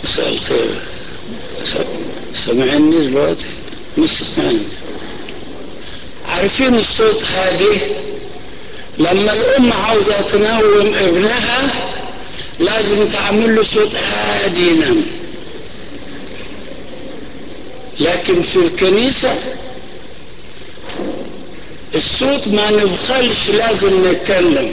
مساء الخير سمعني دلوقتي مش سمعني عارفين الصوت هادي لما الأم عاوزة تنوم ابنها لازم تعمل له صوت هادي ينام لكن في الكنيسة الصوت ما نبخلش لازم نتكلم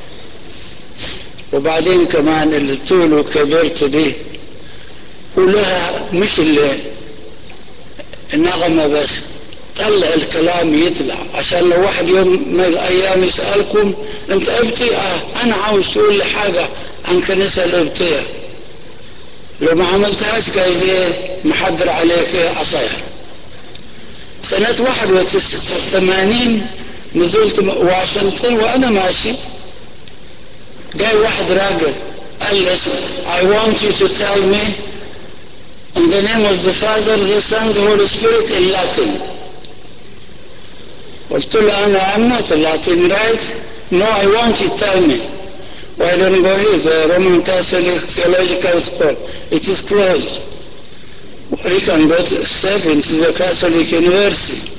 وبعدين كمان اللي طوله كبرت دي ولها مش اللي النغمة بس طلع الكلام يطلع عشان لو واحد يوم من الأيام يسألكم أنت ابتي آه أنا عاوز تقول لي حاجة عن كنيسة الابتية لو ما عملتهاش جايز ايه محضر عليك ايه عصايا سنة واحد وثمانين نزلت واشنطن وأنا ماشي جاي واحد راجل قال لي I want you to tell me in the name of the Father, the Son, the Holy Spirit in Latin. قلت له أنا I'm not a Latin, right? No, I want you to tell me. Why don't go here, the Roman Catholic Theological School? It is closed. Or you can go to step into the Catholic University.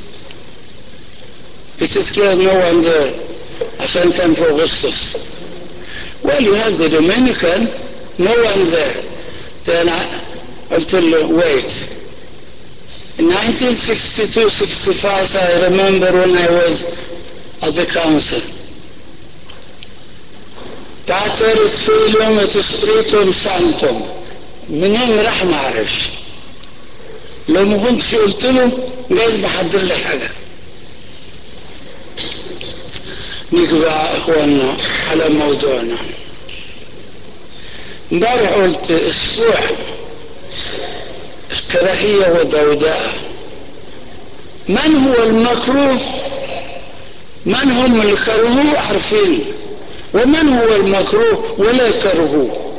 It is closed, no one there. عشان كان في أغسطس. Well, you have the Dominican, no one there. Then I, قلت له wait. In 1962-65, I remember when I was at the council. تعترف فيلم وتسبريتم سانتم منين راح ما اعرفش لو ما كنتش قلت له جايز بحضر لي حاجه نيجي بقى اخواننا على موضوعنا امبارح قلت اسبوع الكراهيه والدوداء من هو المكروه من هم اللي كرهوه عارفين ومن هو المكروه ولا كرهوه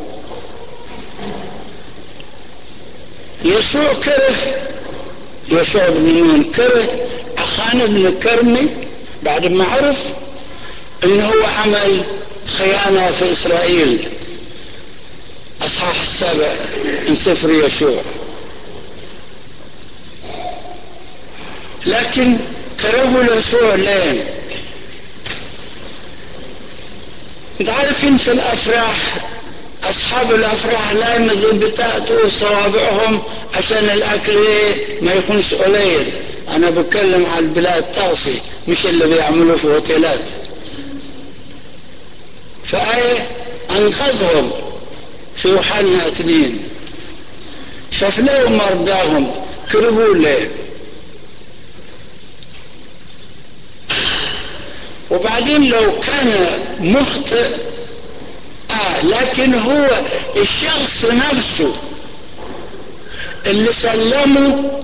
يسوع كره يسوع بن نون كره أخان بن كرمي بعد ما عرف انه هو عمل خيانة في إسرائيل أصحاح السابع من سفر يشوع لكن كرهوا يسوع ليه انت عارفين في الافراح اصحاب الافراح لا يمزل بتاعته صوابعهم عشان الاكل ما يكونش قليل انا بتكلم على البلاد تاصي مش اللي بيعملوه في اوتيلات فايه انقذهم في يوحنا اثنين شاف لهم مرضاهم كرهوا ليه وبعدين لو كان مخطئ آه لكن هو الشخص نفسه اللي سلمه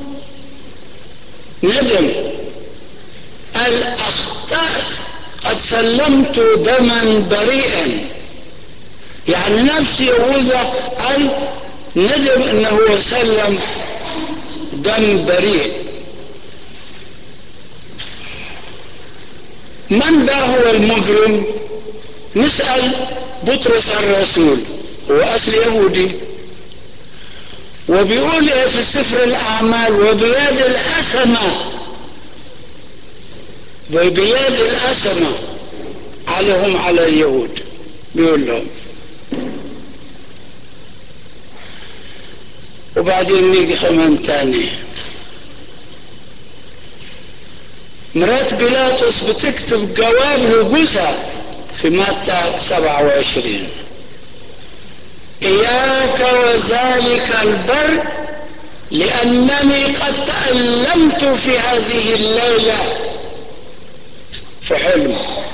ندم قال أخطأت قد سلمت دما بريئا يعني نفس يهوذا قال ندم انه هو سلم دم بريء من بقى هو المجرم نسأل بطرس الرسول هو أصل يهودي وبيقول ايه في سفر الأعمال وبيد الأسمة وبيد الأسمة عليهم على اليهود بيقول لهم وبعدين نيجي كمان تاني مرات بيلاطس بتكتب جواب لجوزها في متى 27 إياك وذلك البر لأنني قد تألمت في هذه الليلة في حلم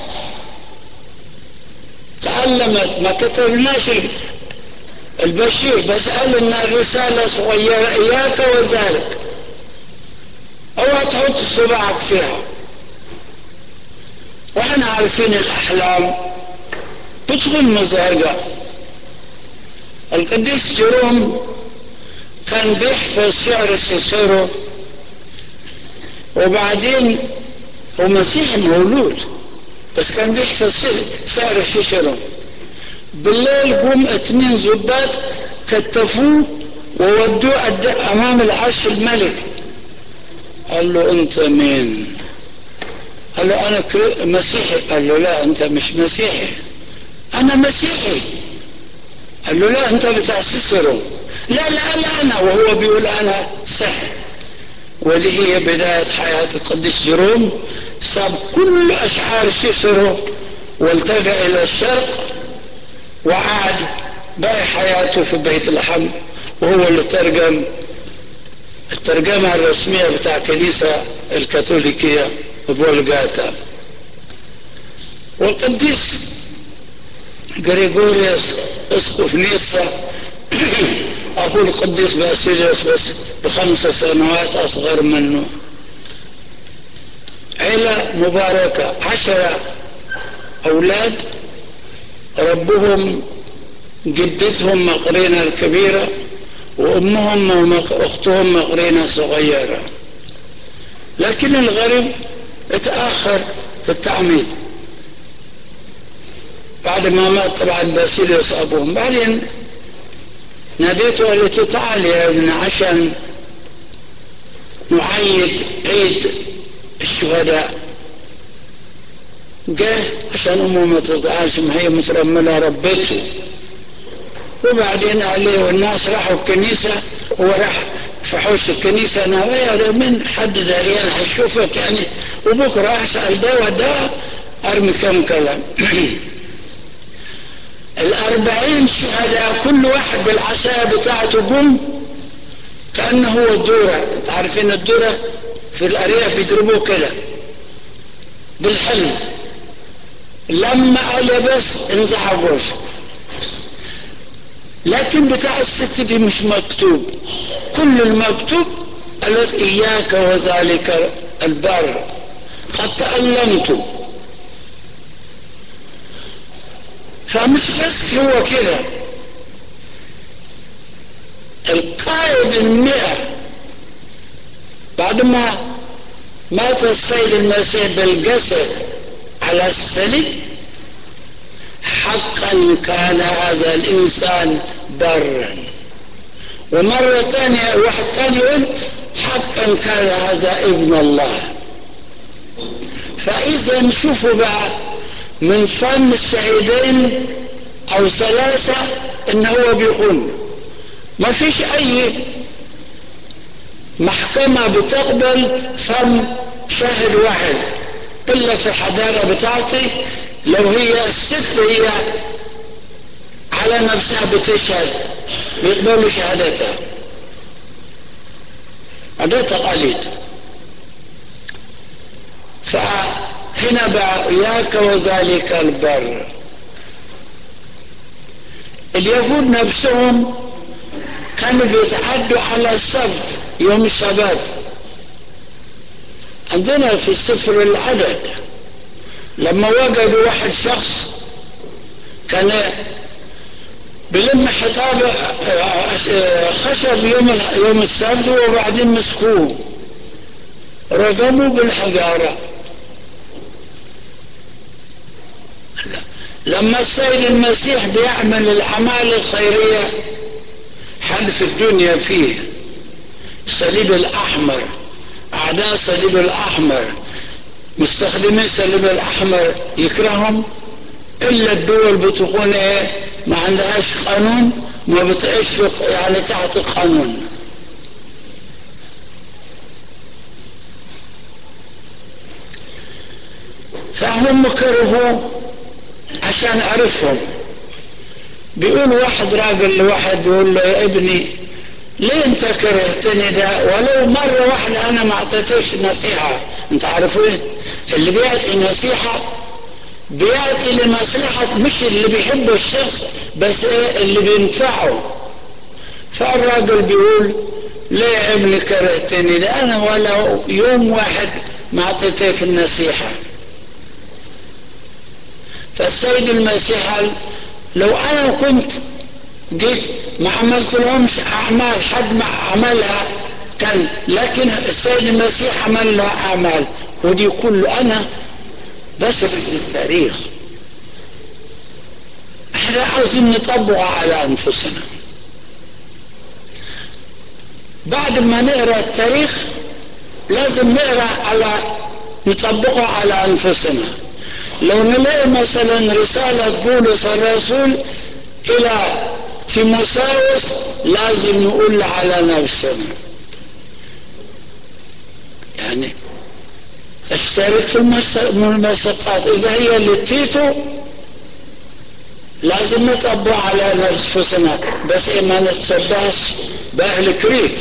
تألمت ما كتبناش البشير بس قال انها رسالة صغيرة إياك وذلك اوعى تحط صباعك فيها واحنا عارفين الاحلام بتدخل مزاجة القديس جيروم كان بيحفظ شعر سيسيرو وبعدين هو مسيحي مولود بس كان بيحفظ شعر سيسيرو بالليل قوم اتنين زبات كتفوه وودوه قد- امام العرش الملك قال له انت مين قال له انا كري- مسيحي قال له لا انت مش مسيحي انا مسيحي قال له لا انت بتاع سيسرو لا لا لا انا وهو بيقول انا سحر ودي هي بداية حياة القديس جيروم ساب كل أشعار سيسرو والتجأ إلى الشرق وقعد باقي حياته في بيت الحمد وهو اللي ترجم الترجمة الرسمية بتاع الكنيسة الكاثوليكية فولجاتا والقديس غريغوريوس اسقف نيسا اخو القديس باسيليوس بس بخمس سنوات اصغر منه عيلة مباركة عشرة اولاد ربهم جدتهم مقرينة الكبيرة وامهم واختهم مقرينة صغيرة لكن الغريب اتأخر في التعميد بعد ما مات طبعا باسيليوس ابوهم بعدين ناديته قالت له تعال يا ابن عشان نعيد عيد الشهداء جه عشان امه ما تزعلش ما هي مترمله ربته وبعدين قال لي والناس راحوا الكنيسه هو راح في حوش الكنيسه انا يا من حد داريان هيشوفك يعني وبكره اسال ده وده ارمي كم كلام الأربعين شهداء كل واحد بالعصاية بتاعته جم كأنه هو الدورة انت عارفين الدورة في الأرياف بيضربوه كده بالحلم لما قال بس انزعجوا لكن بتاع الست دي مش مكتوب كل المكتوب قالت إياك وذلك البر قد تألمت فمش بس هو كده القائد المئة بعد ما مات السيد المسيح بالجسد على الصليب حقا كان هذا الإنسان برا ومرة ثانية واحد ثاني يقول حقا كان هذا ابن الله فإذا شوفوا بقى من فم الشهيدين او ثلاثة ان هو بيخون ما فيش اي محكمة بتقبل فم شاهد واحد الا في الحضارة بتاعتي لو هي الست هي على نفسها بتشهد بيقبلوا شهادتها هذا تقاليد فهنا بقى إياك وذلك البر اليهود نفسهم كانوا بيتعدوا على السبت يوم السبت عندنا في سفر العدد لما وجدوا واحد شخص كان بلم حطاب خشب يوم يوم السبت وبعدين مسكوه رجموا بالحجاره لما السيد المسيح بيعمل الأعمال الخيرية حد في الدنيا فيه الصليب الأحمر أعداء الصليب الأحمر مستخدمين الصليب الأحمر يكرههم إلا الدول بتكون إيه ما عندهاش قانون ما بتعيش يعني تحت القانون فهم كرهوا عشان أعرفهم بيقول واحد راجل لواحد بيقول له يا ابني ليه انت كرهتني ده ولو مرة واحدة انا ما اعطيتكش نصيحة انت عارفين اللي بيعطي نصيحة بيعطي لمصلحة مش اللي بيحبه الشخص بس ايه اللي بينفعه فالراجل بيقول ليه يا ابني كرهتني ده انا ولا يوم واحد ما اعطيتك النصيحة فالسيد المسيح قال لو انا كنت جيت ما عملت لهمش اعمال حد ما عملها كان لكن السيد المسيح عمل له اعمال ودي كل انا بسرد التاريخ احنا عاوزين نطبقه على انفسنا بعد ما نقرا التاريخ لازم نقرا على نطبقه على انفسنا لو نلاقي مثلا رسالة بولس الرسول إلى تيموساوس لازم نقول على نفسنا يعني اشترك في المساقات إذا هي لتيتو لازم نطبق على نفسنا بس إيه ما نتشبهش بأهل كريت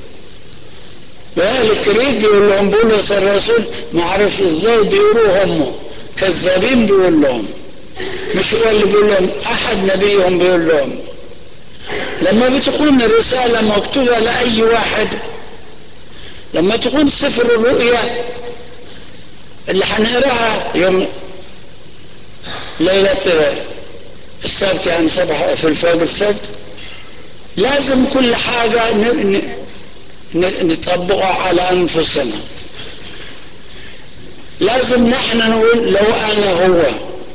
بأهل كريت بيقول لهم بولس الرسول ما عرف ازاي بيقولوا هم كذابين بيقول لهم مش هو اللي بيقول لهم أحد نبيهم بيقول لهم لما بتكون الرسالة مكتوبة لأي واحد لما تكون سفر الرؤيا اللي هنقراها يوم ليلة السبت يعني صباح في الفجر السبت لازم كل حاجة نطبقها على أنفسنا لازم نحن نقول لو أنا هو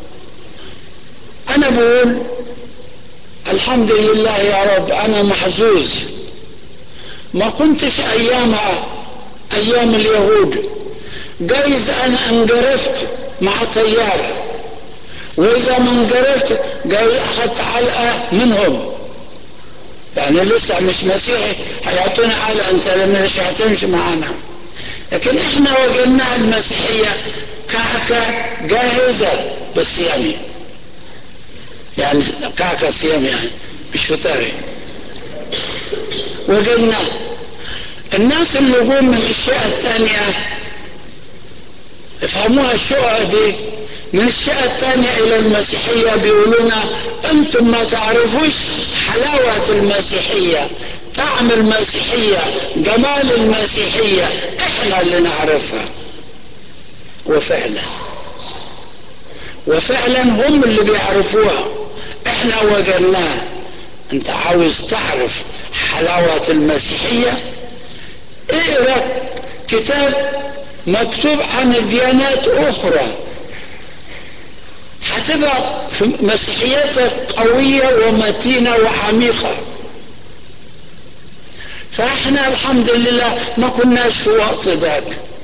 أنا بقول الحمد لله يا رب أنا محزوز ما كنتش أيامها أيام اليهود جايز أنا انجرفت مع طيارة وإذا ما انجرفت جايز أخذت علقة منهم يعني لسه مش مسيحي هيعطونا علقة أنت مش هتمشي معانا لكن احنا وجدنا المسيحية كعكة جاهزة بالصيام يعني كعكة صيام يعني مش فطاري وجدنا الناس اللي جم من الشقة الثانية افهموها الشقة دي من الشقة الثانية إلى المسيحية بيقولونا أنتم ما تعرفوش حلاوة المسيحية طعم المسيحية جمال المسيحية احنا اللي نعرفها وفعلا وفعلا هم اللي بيعرفوها احنا وجدناها انت عاوز تعرف حلاوة المسيحية اقرا كتاب مكتوب عن الديانات اخرى هتبقى في مسيحيتك قوية ومتينة وعميقة فاحنا الحمد لله ما كناش في وقت ذاك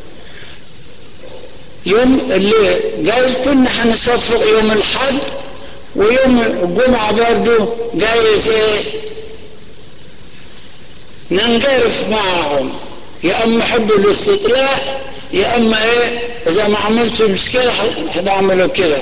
يوم اللي جايز كنا هنصفق يوم الحد ويوم الجمعة برضه جايز ايه ننجرف معهم يا اما حبوا الاستطلاع يا اما ايه اذا ما عملتوا مشكلة هتعملوا كده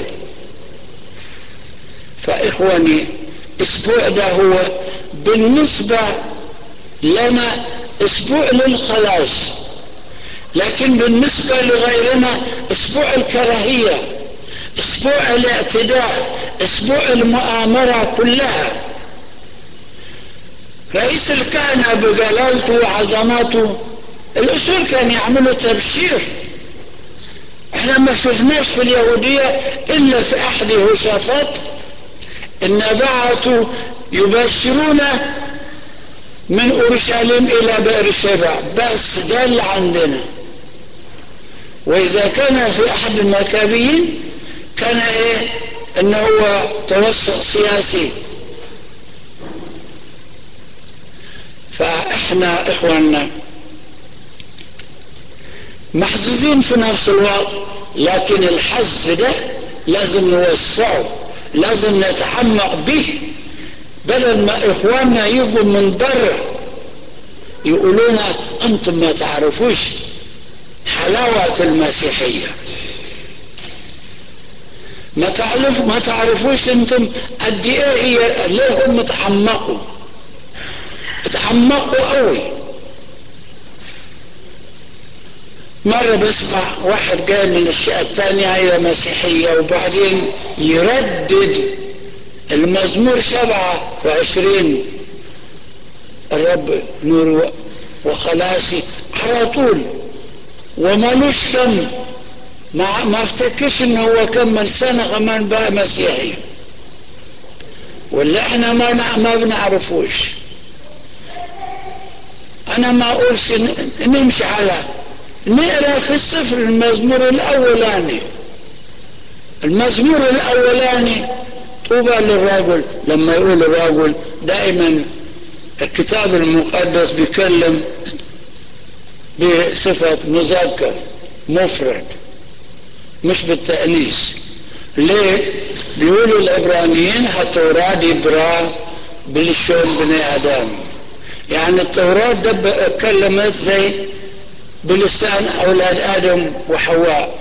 فاخواني الاسبوع ده هو بالنسبة لنا اسبوع للخلاص لكن بالنسبة لغيرنا اسبوع الكراهية اسبوع الاعتداء اسبوع المؤامرة كلها رئيس الكهنة بجلالته وعظماته الاصول كان يعملوا تبشير احنا ما شفناش في اليهودية الا في احد هشافات ان بعثوا يبشرون من اورشليم الى بئر الشبع بس ده اللي عندنا واذا كان في احد المكابيين كان ايه ان هو توسع سياسي فاحنا اخواننا محظوظين في نفس الوقت لكن الحظ ده لازم نوسعه لازم نتعمق به بدل ما اخواننا يجوا من بره يقولون انتم ما تعرفوش حلاوة المسيحية ما تعرف ما تعرفوش انتم قد ايه هي ليه هم اتعمقوا اتعمقوا قوي مرة بسمع واحد جاي من الشقة الثانية إلى مسيحية وبعدين يردد المزمور سبعة وعشرين الرب نور وخلاصي على طول ومالوش كم ما, ما افتكرش ان هو كمل سنة كمان بقى مسيحي واللي احنا ما ما بنعرفوش انا ما اقولش نمشي على نقرا في السفر المزمور الاولاني المزمور الاولاني طوبى للرجل لما يقول الرجل دائما الكتاب المقدس بيتكلم بصفة مذكر مفرد مش بالتأنيث ليه؟ بيقولوا العبرانيين التوراة دي برا بلشون بني آدم يعني التوراة ده اتكلمت زي بلسان أولاد آدم وحواء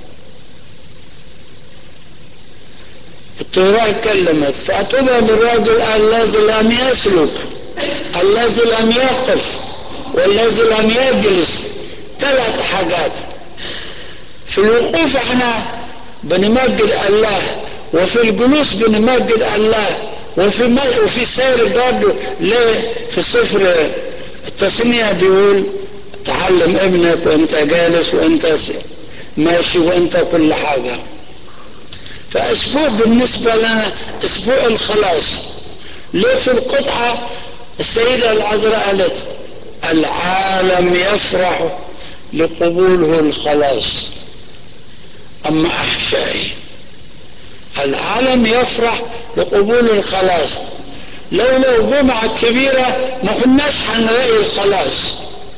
التوراة اتكلمت فأطلب للرجل الذي لم يسلك الذي لم يقف والذي لم يجلس ثلاث حاجات في الوقوف احنا بنمجد الله وفي الجلوس بنمجد الله وفي وفي السير برضه ليه في سفر التصنيع بيقول تعلم ابنك وانت جالس وانت ماشي وانت كل حاجه فاسبوع بالنسبه لنا اسبوع الخلاص ليه في القطعه السيده العذراء قالت العالم يفرح لقبوله الخلاص اما احشائي العالم يفرح لقبول الخلاص لولا الجمعة الكبيرة ما كناش هنلاقي الخلاص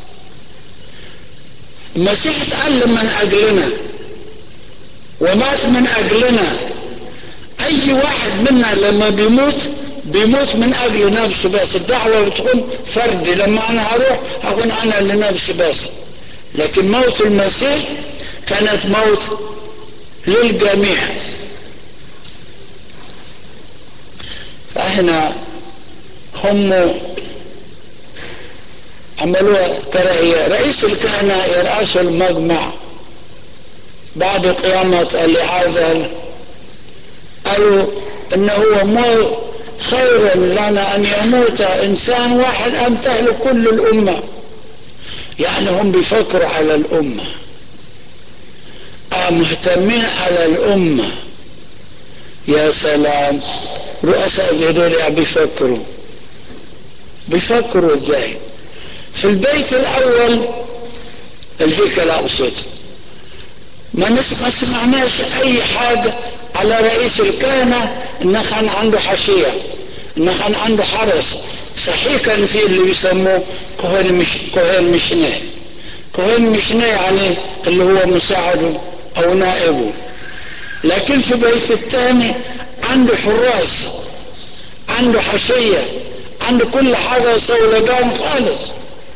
المسيح اتألم من أجلنا ومات من أجلنا أي واحد منا لما بيموت بيموت من أجل نفسه بس الدعوة بتكون فردي لما أنا هروح هكون أنا لنفسي بس لكن موت المسيح كانت موت للجميع فاحنا هم عملوها كراهية رئيس الكهنة يرأس المجمع بعد قيامة العازل قالوا انه هو مو خير لنا ان يموت انسان واحد ام تهلك كل الامة يعني هم بيفكروا على الامة آه مهتمين على الامة يا سلام رؤساء زي دول بيفكروا بيفكروا ازاي في البيت الاول الهيكل الاقصد ما ما سمعناش اي حاجه على رئيس الكهنه انه كان عنده حاشيه انه كان عنده حرس صحيح كان في اللي بيسموه كهن مش كهن مشناه كهن مشناه يعني اللي هو مساعده او نائبه لكن في بيت الثاني عنده حراس عنده حشية عنده كل حاجة صولجان خالص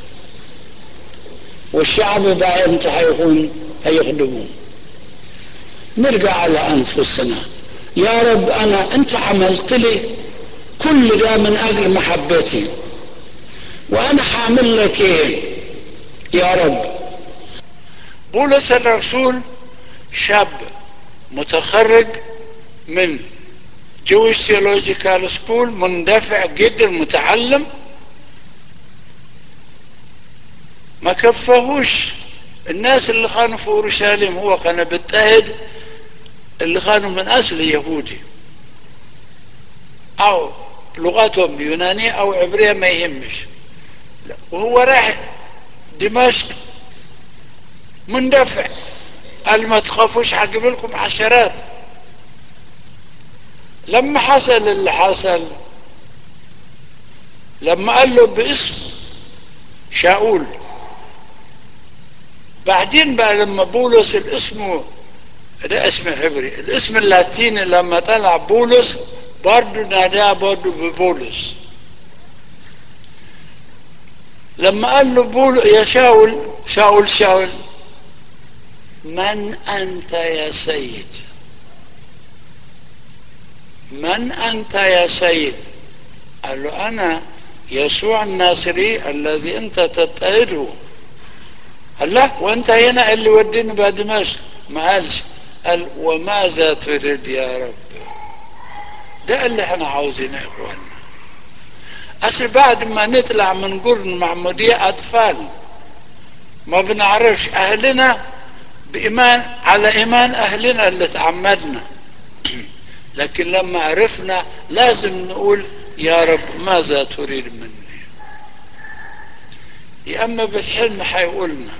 والشعب بقى امتى هيكون هيخدموه نرجع على انفسنا يا رب انا انت عملت لي كل ده من اجل محبتي وانا هعمل لك ايه يا رب بولس الرسول شاب متخرج من جويش ثيولوجيكال سكول مندفع جدا متعلم ما كفهوش الناس اللي كانوا في اورشليم هو كان بيضطهد اللي كانوا من اصل يهودي او لغتهم يونانية او عبرية ما يهمش وهو راح دمشق مندفع قال ما تخافوش هجيب لكم عشرات لما حصل اللي حصل لما قال له باسم شاول بعدين بقى لما بولس الاسم ده اسم عبري الاسم اللاتيني لما طلع بولس برضه ناداه برضه ببولس لما قال له بول يا شاول شاول شاول من أنت يا سيد من أنت يا سيد قال له أنا يسوع الناصري الذي أنت تضطهده قال لا وأنت هنا اللي وديني بعد دمشق ما قالش قال وماذا تريد يا رب ده اللي احنا عاوزينه يا اخوانا اصل بعد ما نطلع من قرن معمودية اطفال ما بنعرفش اهلنا بإيمان على إيمان أهلنا اللي تعمدنا لكن لما عرفنا لازم نقول يا رب ماذا تريد مني يا أما بالحلم حيقولنا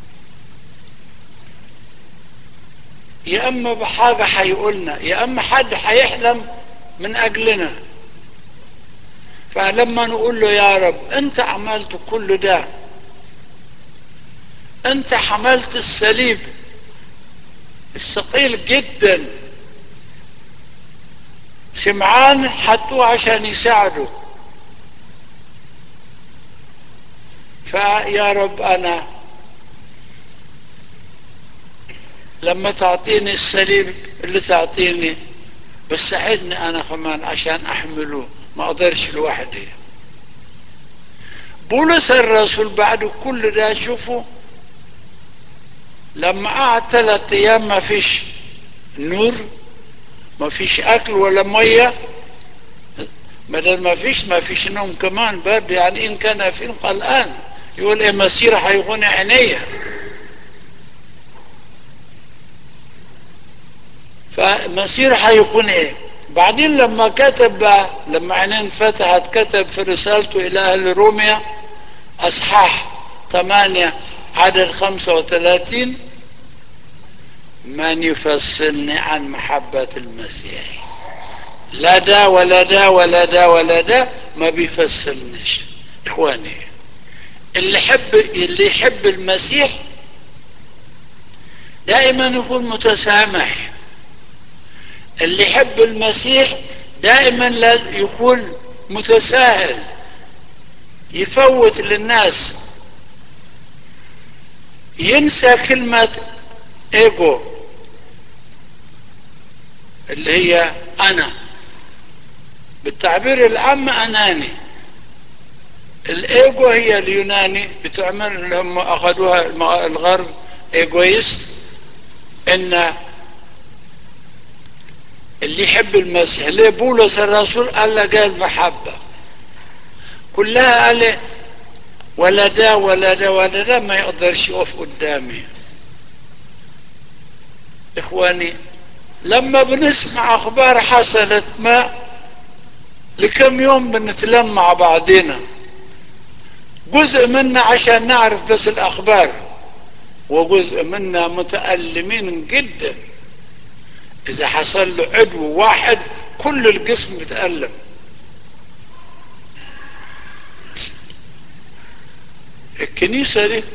يا أما بحاجة حيقولنا يا أما حد حيحلم من أجلنا فلما نقول له يا رب انت عملت كل ده انت حملت الصليب الثقيل جدا سمعان حطوه عشان يساعده فيا رب انا لما تعطيني الصليب اللي تعطيني بس ساعدني انا كمان عشان احمله ما اقدرش لوحدي بولس الرسول بعد كل ده شوفوا لما قعد ثلاث ايام ما فيش نور ما فيش اكل ولا ميه بدل ما فيش ما فيش نوم كمان برد يعني ان كان في قلقان يقول ايه مسيرة هيكون عينيا فمسيرة هيكون ايه بعدين لما كتب بقى لما عينين فتحت كتب في رسالته الى اهل روميا اصحاح 8 عدد 35 من يفصلني عن محبة المسيح لا ده ولا ده ولا ده ولا ده ما بيفصلنيش اخواني اللي يحب اللي يحب المسيح دائما يكون متسامح اللي يحب المسيح دائما لا يكون متساهل يفوت للناس ينسى كلمة ايجو اللي هي انا بالتعبير العام اناني الايجو هي اليوناني بتعمل اللي هم اخذوها الغرب ايجويست ان اللي يحب المسيح ليه بولس الرسول قال له قال محبة كلها قال ولا ده ولا ده ولا ده ما يقدرش يقف قدامي اخواني لما بنسمع اخبار حصلت ما لكم يوم بنتلم مع بعضنا جزء منا عشان نعرف بس الاخبار وجزء منا متألمين جدا اذا حصل له عدو واحد كل الجسم بتألم الكنيسة دي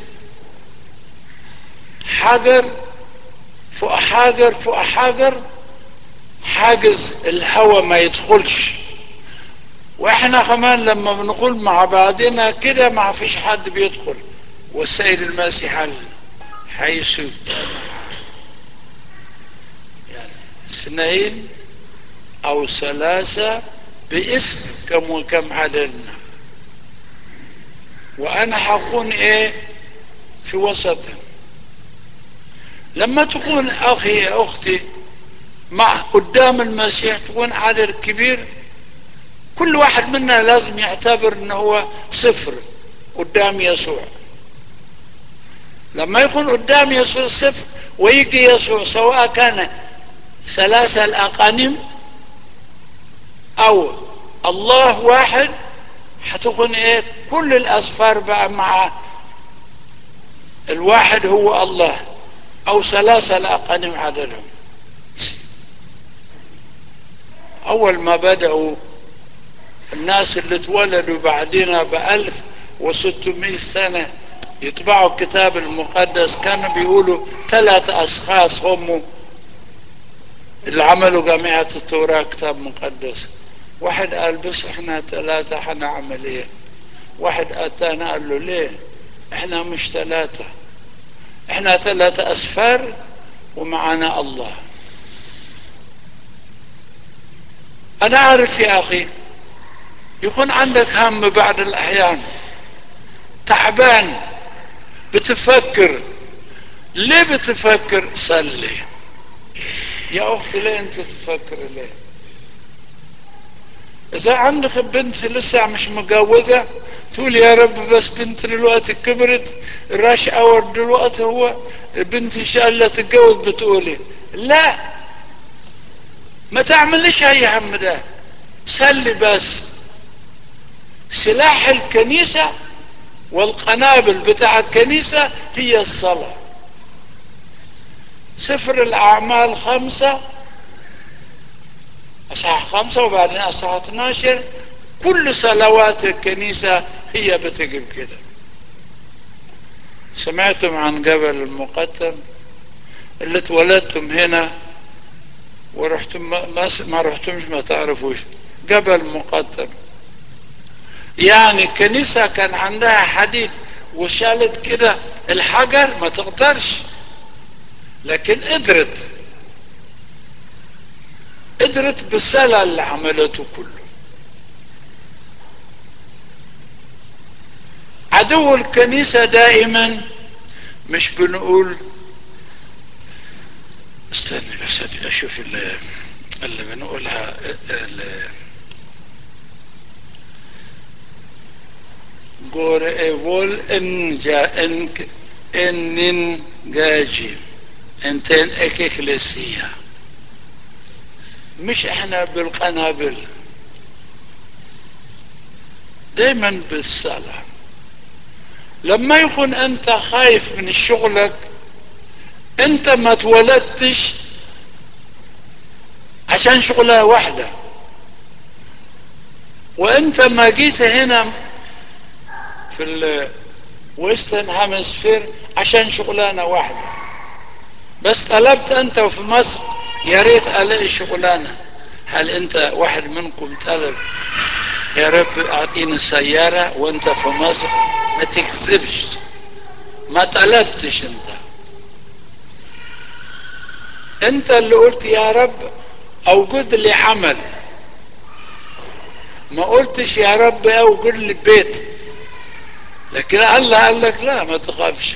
حجر فوق حجر فوق حجر حاجز الهواء ما يدخلش واحنا كمان لما بنقول مع بعضنا كده ما فيش حد بيدخل والسيد المسيح قال حيث يعني اثنين او ثلاثة باسم كم كم عددنا وانا حكون ايه في وسطهم لما تكون اخي اختي مع قدام المسيح تكون عدد كبير كل واحد منا لازم يعتبر انه هو صفر قدام يسوع لما يكون قدام يسوع صفر ويجي يسوع سواء كان ثلاثة الأقانيم أو الله واحد هتكون ايه كل الأصفار بقى مع الواحد هو الله أو ثلاثة الأقانيم عددهم أول ما بدأوا الناس اللي اتولدوا بعدنا بألف وستمائة سنة يطبعوا الكتاب المقدس كانوا بيقولوا ثلاثة أشخاص هم اللي عملوا جامعة التوراة كتاب مقدس واحد قال بس احنا ثلاثة هنعمل ايه واحد اتانا قال له ليه احنا مش ثلاثة احنا ثلاثة أسفار ومعنا الله أنا أعرف يا أخي يكون عندك هم بعض الأحيان تعبان بتفكر ليه بتفكر صلي يا أختي ليه أنت تفكر ليه إذا عندك بنت لسه مش مجوزة تقول يا رب بس بنت دلوقتي كبرت الراش اور دلوقتي هو البنت ان شاء الله تتجوز بتقولي لا ما تعملش اي هم ده صلي بس سلاح الكنيسة والقنابل بتاع الكنيسة هي الصلاة سفر الأعمال خمسة أصحاح خمسة وبعدين أصحاح 12 كل صلوات الكنيسة هي بتجيب كده سمعتم عن جبل المقدم اللي اتولدتم هنا ورحتم ما, ما رحتمش ما تعرفوش جبل مقدم يعني الكنيسة كان عندها حديد وشالت كده الحجر ما تقدرش لكن قدرت قدرت بالصلاة اللي عملته كله عدو الكنيسة دائما مش بنقول استني بس اشوف اللي, اللي بنقولها اللي går evol en en جاجي انتين اكليسية مش احنا بالقنابل دايما بالصلاة لما يكون انت خايف من شغلك انت ما اتولدتش عشان شغلة واحدة وانت ما جيت هنا في الويسترن هامسفير عشان شغلانة واحدة بس طلبت انت وفي مصر يا ريت الاقي شغلانة هل انت واحد منكم طلب يا رب اعطيني السيارة وانت في مصر ما تكذبش ما طلبتش انت انت اللي قلت يا رب اوجد لي عمل ما قلتش يا رب اوجد لي بيت لكن الله قال لك لا ما تخافش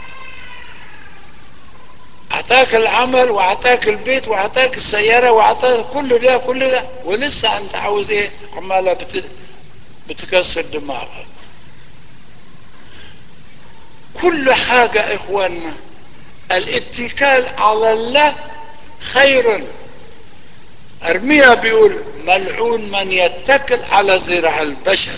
اعطاك العمل واعطاك البيت واعطاك السياره واعطاك كل ده كل ده ولسه انت عاوز ايه عماله بت... بتكسر دماغك كل حاجه اخواننا الاتكال على الله خير ارميا بيقول ملعون من يتكل على زرع البشر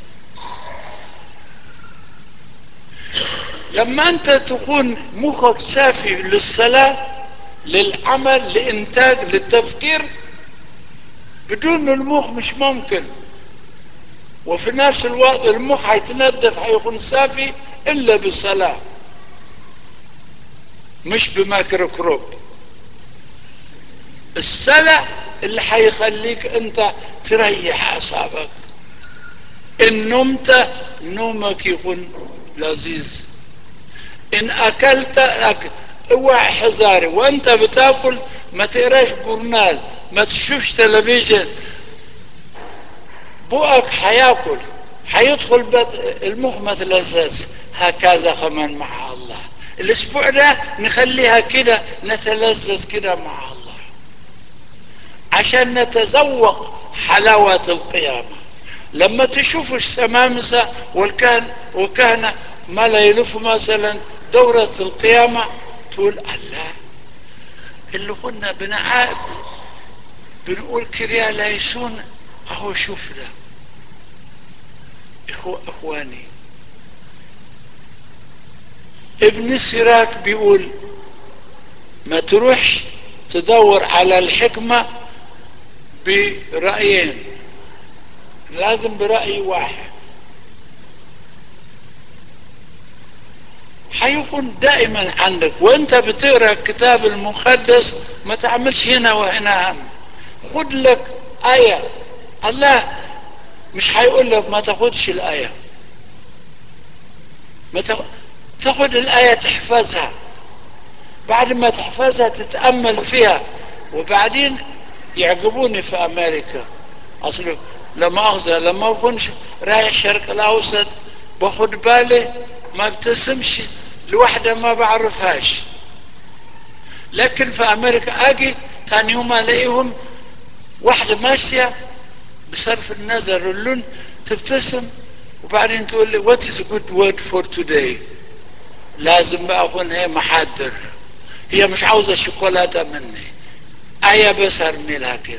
لما انت تكون مخك سافي للصلاة للعمل لإنتاج للتفكير بدون المخ مش ممكن وفي نفس الوقت المخ هيتندف هيكون صافي إلا بالصلاة مش بميكروكروب الصلاة اللي هيخليك انت تريح اعصابك ان نمت نومك يكون لذيذ ان اكلت اكل اوعى حذاري وانت بتاكل ما تقراش جورنال ما تشوفش تلفزيون بقك هياكل هيدخل بيت المخ ما تلذذ هكذا كمان مع الله الاسبوع ده نخليها كده نتلذذ كده مع الله عشان نتذوق حلاوة القيامة لما تشوف الشمامسة والكهن وكهنة ما لا يلفوا مثلا دورة القيامة تقول الله اللي كنا بنعاب بنقول كريا ليسون اهو شوف ده إخو اخواني ابن سيراك بيقول ما تروحش تدور على الحكمة برأيين لازم برأي واحد هيكون دائما عندك وانت بتقرا الكتاب المقدس ما تعملش هنا وهنا هم خد لك آية الله مش هيقول لك ما تاخدش الآية ما تاخد الآية تحفظها بعد ما تحفظها تتأمل فيها وبعدين يعجبوني في أمريكا أصل لما أخذها لما أكونش رايح الشرق الأوسط باخد بالي ما ابتسمش لوحدة ما بعرفهاش لكن في أمريكا أجي ثاني يوم ألاقيهم واحدة ماشية بصرف النظر اللون تبتسم وبعدين تقول لي what is a good word for today لازم بقى أكون هي محضر هي مش عاوزة شوكولاتة مني آية بس أرمي لها كده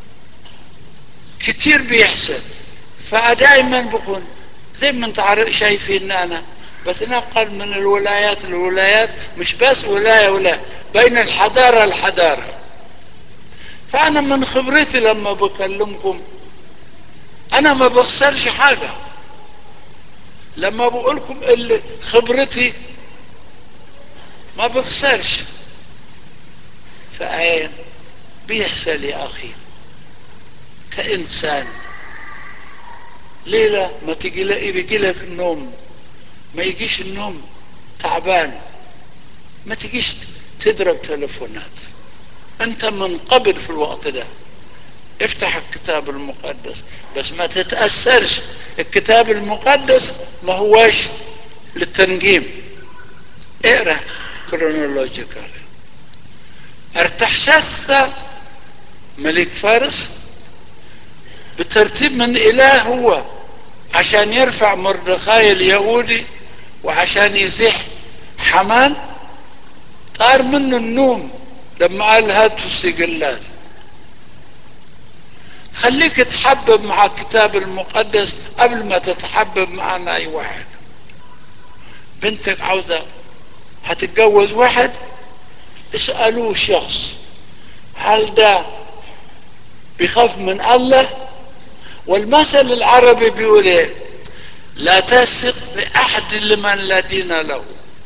كتير بيحصل فدائما بكون زي ما انت عارف شايفين انا بتنقل من الولايات للولايات مش بس ولاية ولاية بين الحضارة الحضارة فأنا من خبرتي لما بكلمكم انا ما بخسرش حاجة لما بقولكم اللي خبرتي ما بخسرش فايه بيحصل يا اخي كانسان ليلة ما تجي لك بيجي لك النوم ما يجيش النوم تعبان ما تجيش تضرب تلفونات انت منقبض في الوقت ده افتح الكتاب المقدس بس ما تتأثرش الكتاب المقدس ما هواش للتنجيم اقرا كرونولوجيكال ارتحشست ملك فارس بترتيب من اله هو عشان يرفع مردخاي اليهودي وعشان يزيح حمان طار منه النوم لما قال هاتوا السجلات خليك تحبب مع الكتاب المقدس قبل ما تتحبب معنا اي واحد بنتك عاوزة هتتجوز واحد اسألوه شخص هل ده بيخاف من الله والمثل العربي بيقول ايه لا تثق بأحد لمن لا دين له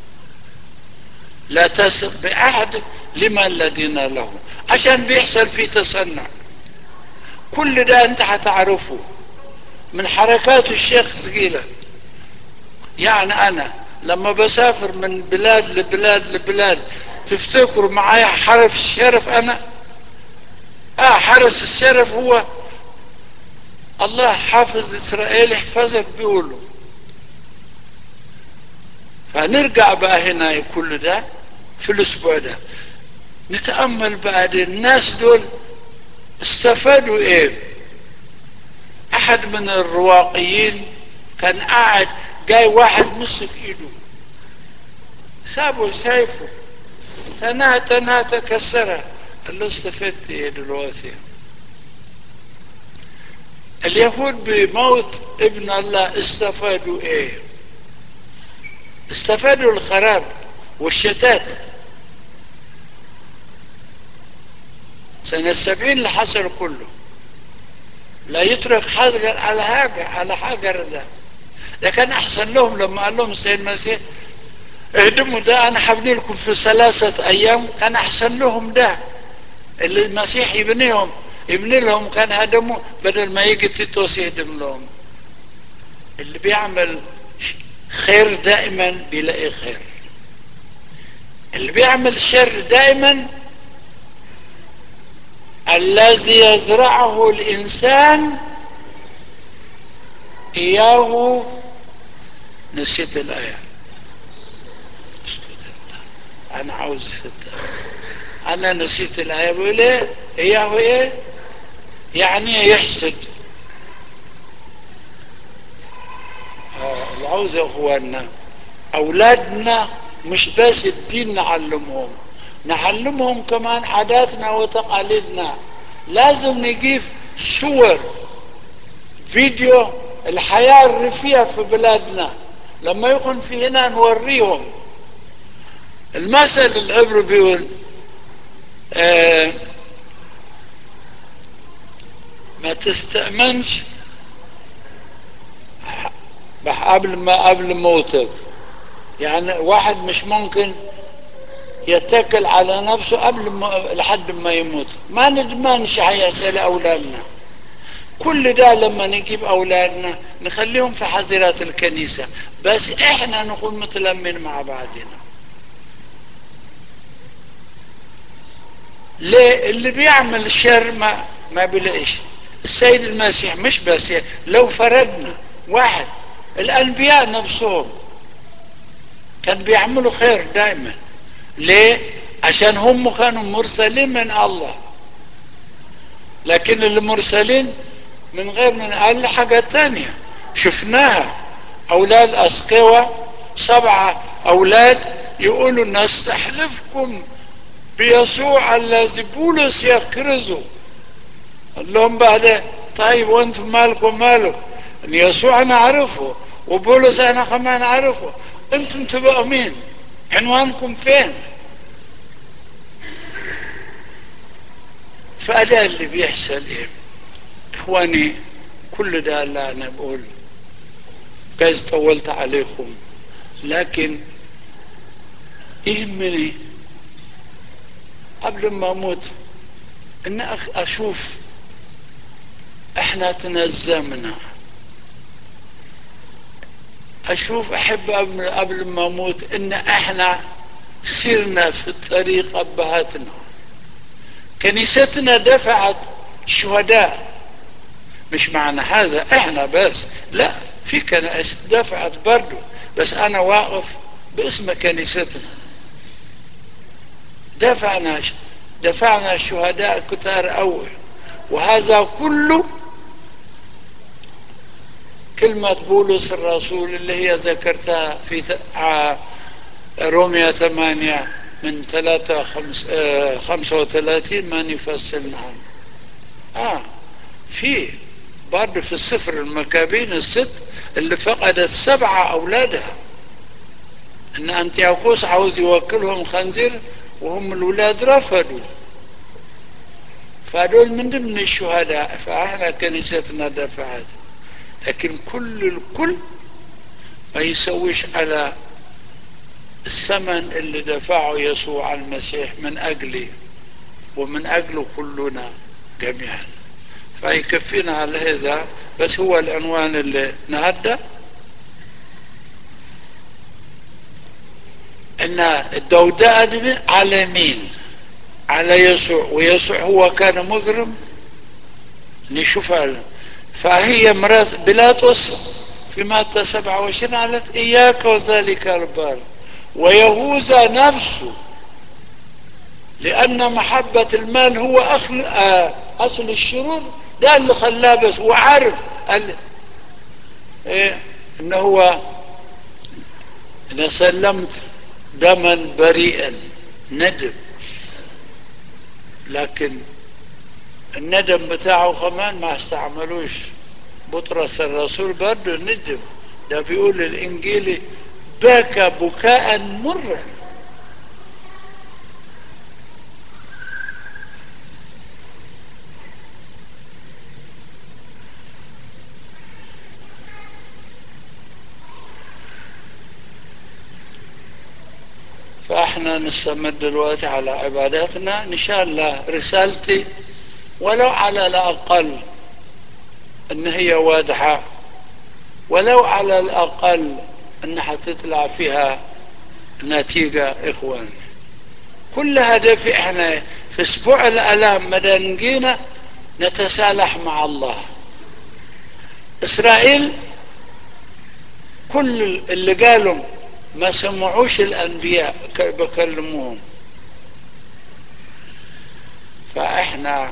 لا تثق بأحد لمن لا دين له عشان بيحصل في تصنع كل ده انت هتعرفه من حركات الشيخ ثقيلة يعني انا لما بسافر من بلاد لبلاد لبلاد تفتكروا معايا حرس الشرف انا اه حرس الشرف هو الله حافظ اسرائيل يحفظك بيقولوا فنرجع بقى هنا كل ده في الاسبوع ده نتامل بقى دي الناس دول استفادوا ايه احد من الرواقيين كان قاعد جاي واحد مسك ايده سابه شايفه تنها تنها تكسرها قال له استفدت ايه دلوقتي اليهود بموت ابن الله استفادوا ايه استفادوا الخراب والشتات سنة السبعين اللي حصل كله لا يترك حجر على حاجة على حجر ده ده كان أحسن لهم لما قال لهم السيد المسيح اهدموا ده أنا حبني لكم في ثلاثة أيام كان أحسن لهم ده اللي المسيح يبنيهم يبني لهم كان هدموا بدل ما يجي تيتوس يهدم لهم اللي بيعمل خير دائما بيلاقي خير اللي بيعمل شر دائما الذي يزرعه الإنسان إياه نسيت الآية اسكت انت أنا عاوز ستة أنا نسيت الآية بيقول إيه إياه إيه يعني يحسد آه العوز يا أخواننا أولادنا مش بس الدين نعلمهم نعلمهم كمان عاداتنا وتقاليدنا لازم نجيب صور فيديو الحياة الريفية في بلادنا لما يكون في هنا نوريهم المثل العبري بيقول آه ما تستأمنش قبل ما قبل موتك يعني واحد مش ممكن يتكل على نفسه قبل ما لحد ما يموت ما نضمنش هيحصل اولادنا كل ده لما نجيب اولادنا نخليهم في حظيرات الكنيسه بس احنا نكون متلمين مع بعضنا ليه اللي بيعمل شر ما ما بيلاقيش السيد المسيح مش بس لو فردنا واحد الانبياء نفسهم كان بيعملوا خير دائما ليه عشان هم كانوا مرسلين من الله لكن المرسلين من غير من قال حاجة تانية شفناها أولاد أسقوة سبعة أولاد يقولوا نستحلفكم بيسوع الذي بولس يكرزه قال لهم بعد طيب وانتم مالكم ماله ان يسوع انا اعرفه وبولس انا كمان اعرفه انتم تبقوا مين عنوانكم فين فده اللي بيحصل ايه اخواني كل ده لا أنا بقول جايز طولت عليكم لكن يهمني قبل ما أموت إن أشوف إحنا تنزمنا أشوف أحب قبل ما أموت إن إحنا سيرنا في الطريق أبهاتنا كنيستنا دفعت شهداء مش معنى هذا إحنا بس لا في كنائس دفعت برضه بس أنا واقف باسم كنيستنا دفعنا دفعنا الشهداء كتار أول وهذا كله كلمة بولس الرسول اللي هي ذكرتها في روميا ثمانية من ثلاثة خمس آه خمسة وثلاثين ما نفصلنا عنه آه في برضه في السفر المكابين الست اللي فقدت سبعة أولادها إن أنتياكوس عاوز يوكلهم خنزير وهم الولاد رفضوا فهذول من ضمن الشهداء فاحنا كنيستنا دفعت لكن كل الكل ما يسويش على الثمن اللي دفعه يسوع المسيح من أجلي ومن أجله كلنا جميعا فيكفينا على هذا بس هو العنوان اللي نهدى ان الدوداء دي على مين على يسوع ويسوع هو كان مجرم نشوفها فهي مرات بيلاطس في متى 27 قالت اياك وذلك البر ويهوذا نفسه لان محبه المال هو اصل آه اصل الشرور ده اللي خلاه بس هو عارف قال ايه ان هو انا سلمت دما بريئا ندم لكن الندم بتاعه كمان ما استعملوش بطرس الرسول برضه ندم ده بيقول الانجيلي بكى بكاء مرا فاحنا نستمر دلوقتي على عباداتنا ان شاء الله رسالتي ولو على الاقل ان هي واضحه ولو على الاقل انها تطلع فيها نتيجه اخوان كل هدف احنا في اسبوع الالام مدى نجينا نتسالح مع الله اسرائيل كل اللي قالوا ما سمعوش الانبياء بكلموهم فاحنا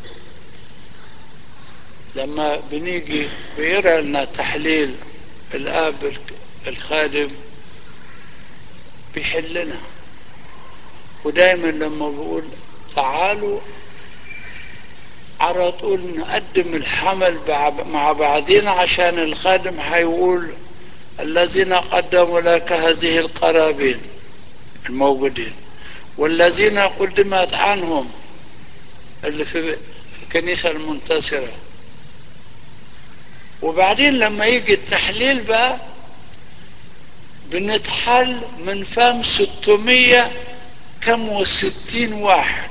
لما بنيجي بيرى لنا تحليل الاب الخادم بيحلنا ودايما لما بقول تعالوا على طول نقدم الحمل مع بعضنا عشان الخادم هيقول الذين قدموا لك هذه القرابين الموجودين والذين قدمت عنهم اللي في الكنيسة المنتصرة وبعدين لما يجي التحليل بقى بنتحل من فم ستمية كم وستين واحد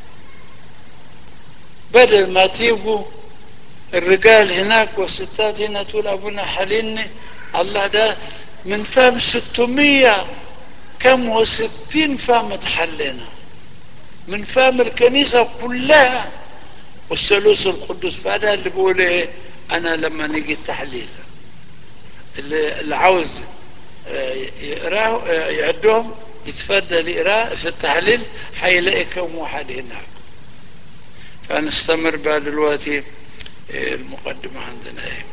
بدل ما تيجوا الرجال هناك والستات هنا تقول أبونا حليني الله ده من فم ستمية كم وستين فم اتحلينا من فم الكنيسة كلها والثالوث القدس فهذا اللي بقول ايه انا لما نيجي التحليل اللي, اللي عاوز يقراه يعدهم يتفضل يقراه في التحليل هيلاقي كم واحد هناك فنستمر بقى دلوقتي المقدمة عندنا ايه